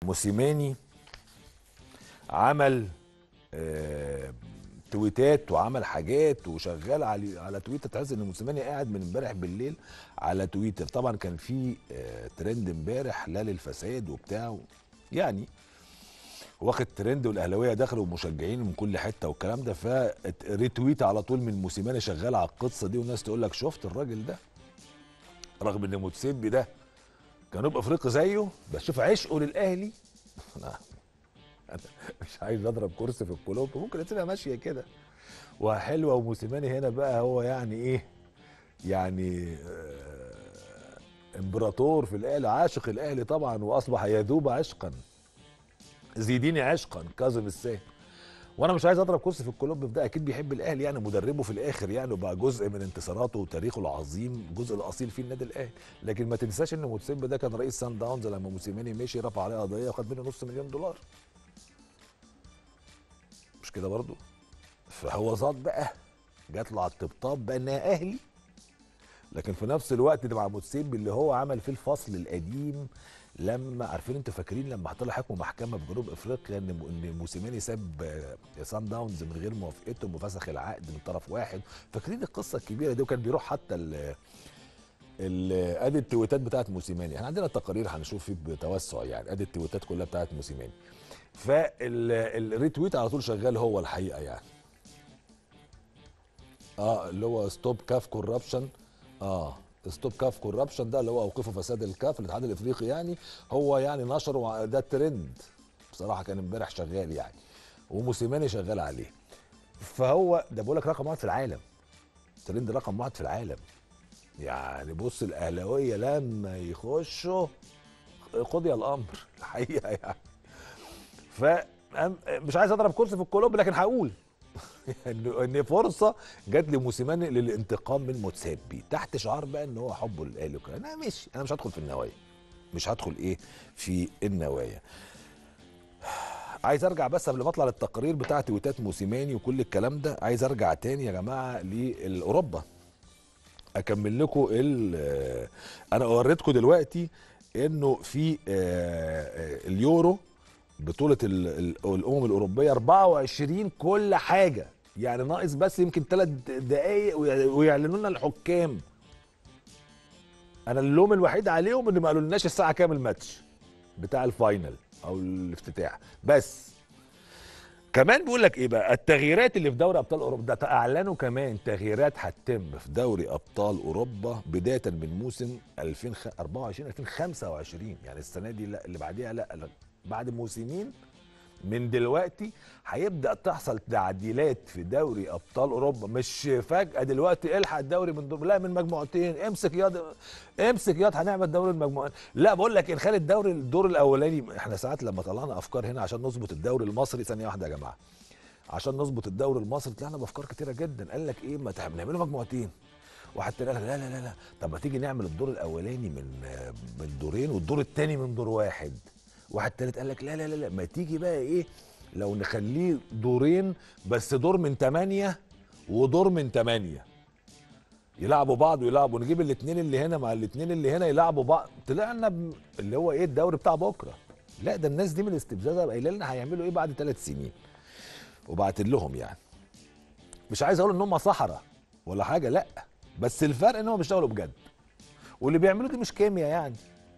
موسيماني عمل آه، تويتات وعمل حاجات وشغال على على تويتر تحس ان موسيماني قاعد من امبارح بالليل على تويتر طبعا كان في آه، ترند امبارح لا للفساد وبتاع يعني واخد ترند والاهلاويه دخلوا ومشجعين من كل حته والكلام ده فريتويت على طول من موسيماني شغال على القصه دي والناس تقول لك شفت الراجل ده رغم ان موتسيبي ده جنوب افريقيا زيه بس شوف عشقه للاهلي انا أنا مش عايز اضرب كرسي في الكلوب ممكن تبقى ماشيه كده وحلوه وموسيماني هنا بقى هو يعني ايه يعني آه، امبراطور في الاهلي عاشق الاهلي طبعا واصبح يذوب عشقا زيديني عشقا كاظم الساهر وانا مش عايز اضرب كرسي في الكلوب ده اكيد بيحب الاهلي يعني مدربه في الاخر يعني وبقى جزء من انتصاراته وتاريخه العظيم الجزء الاصيل فيه النادي الاهلي لكن ما تنساش ان موتسيمبي ده كان رئيس سان داونز لما موسيماني مشي رفع عليه قضيه وخد منه نص مليون دولار مش كده برضو فهو زاد بقى جات له على الطبطاب بقى انها اهلي لكن في نفس الوقت ده مع موتسيمبي اللي هو عمل فيه الفصل القديم لما عارفين انتوا فاكرين لما حط له حكم محكمه في جنوب افريقيا ان ان موسيماني ساب آه، سان داونز من غير موافقتهم وفسخ العقد من طرف واحد فاكرين القصه الكبيره دي وكان بيروح حتى ال ال- ادي التويتات بتاعت موسيماني احنا عندنا تقارير هنشوف فيه بتوسع يعني ادي التويتات كلها بتاعت موسيماني فالريتويت على طول شغال هو الحقيقه يعني اه اللي هو ستوب كاف كوربشن اه ستوب كاف كوربشن ده اللي هو اوقفوا فساد الكاف الاتحاد الافريقي يعني هو يعني نشره ده الترند بصراحه كان امبارح شغال يعني وموسيماني شغال عليه فهو ده بقول لك رقم واحد في العالم ترند رقم واحد في العالم يعني بص الاهلاويه لما يخشوا قضي الامر الحقيقه يعني ف أم- مش عايز اضرب كرسي في الكلوب لكن هقول ان ان فرصه جات لموسيماني للانتقام من موتسيبي تحت شعار بقى ان هو حبه للاهلي وكده انا ماشي انا مش هدخل في النوايا مش هدخل ايه في النوايا عايز ارجع بس قبل ما اطلع للتقارير بتاع تويتات موسيماني وكل الكلام ده عايز ارجع تاني يا جماعه لاوروبا اكمل لكم ال- انا وريتكم دلوقتي انه في آه، آه، اليورو بطولة ال- ال- الأمم الأوروبية 24 كل حاجة يعني ناقص بس يمكن ثلاث دقايق وي- ويعلنوا لنا الحكام أنا اللوم الوحيد عليهم إن ما قالولناش الساعة كام الماتش بتاع الفاينل أو الافتتاح بس كمان بيقول لك ايه بقى التغييرات اللي في دوري ابطال اوروبا ده اعلنوا كمان تغييرات هتتم في دوري ابطال اوروبا بدايه من موسم 2024 2025 يعني السنه دي لا اللي بعديها لا, لا بعد موسمين من دلوقتي هيبدا تحصل تعديلات في دوري ابطال اوروبا مش فجاه دلوقتي الحق الدوري من دور لا من مجموعتين امسك ياض امسك ياض هنعمل دوري المجموعات لا بقول لك نخلي الدوري الدور الاولاني احنا ساعات لما طلعنا افكار هنا عشان نظبط الدوري المصري ثانيه واحده يا جماعه عشان نظبط الدوري المصري طلعنا بافكار كتيره جدا قال لك ايه ما تح- نعمله مجموعتين واحد تاني قال لك لا لا لا لا طب ما تيجي نعمل الدور الاولاني من آه، من دورين والدور الثاني من دور واحد واحد تالت قال لك لا لا لا لا ما تيجي بقى ايه لو نخليه دورين بس دور من ثمانية ودور من ثمانية يلعبوا بعض ويلعبوا نجيب الاثنين اللي هنا مع الاثنين اللي هنا يلعبوا بعض طلعنا ب- اللي هو ايه الدوري بتاع بكره لا ده الناس دي من الاستفزاز قايله لنا هيعملوا ايه بعد ثلاث سنين وبعت لهم يعني مش عايز اقول ان هم صحراء ولا حاجه لا بس الفرق ان هم بيشتغلوا بجد واللي بيعملوه دي مش كيمياء يعني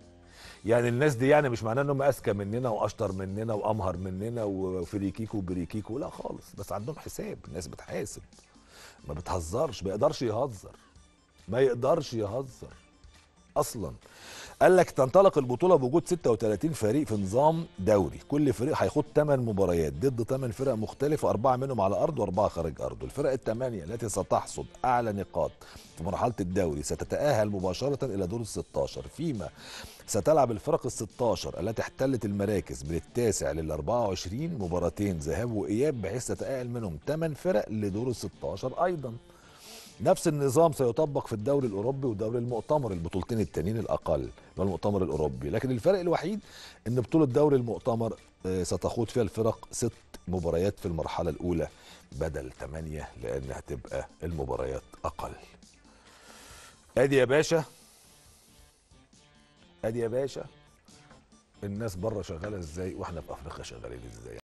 يعني الناس دي يعني مش معناه انهم اذكى مننا واشطر مننا وامهر مننا وفريكيكو وبريكيكو لا خالص بس عندهم حساب الناس بتحاسب ما بتهزرش ما يقدرش يهزر ما يقدرش يهزر اصلا قال لك تنطلق البطوله بوجود 36 فريق في نظام دوري كل فريق هيخوض 8 مباريات ضد 8 فرق مختلفه اربعه منهم على ارض واربعه خارج ارضه الفرق الثمانيه التي ستحصد اعلى نقاط في مرحله الدوري ستتاهل مباشره الى دور ال 16 فيما ستلعب الفرق ال 16 التي احتلت المراكز من التاسع لل 24 مباراتين ذهاب واياب بحيث تتاهل منهم 8 فرق لدور ال 16 ايضا نفس النظام سيطبق في الدوري الاوروبي والدوري المؤتمر البطولتين التانيين الاقل اللي هو المؤتمر الاوروبي لكن الفرق الوحيد ان بطوله دوري المؤتمر آه، ستخوض فيها الفرق ست مباريات في المرحله الاولى بدل ثمانيه لان هتبقى المباريات اقل ادي يا باشا ادي يا باشا الناس بره شغاله ازاي واحنا في افريقيا شغالين ازاي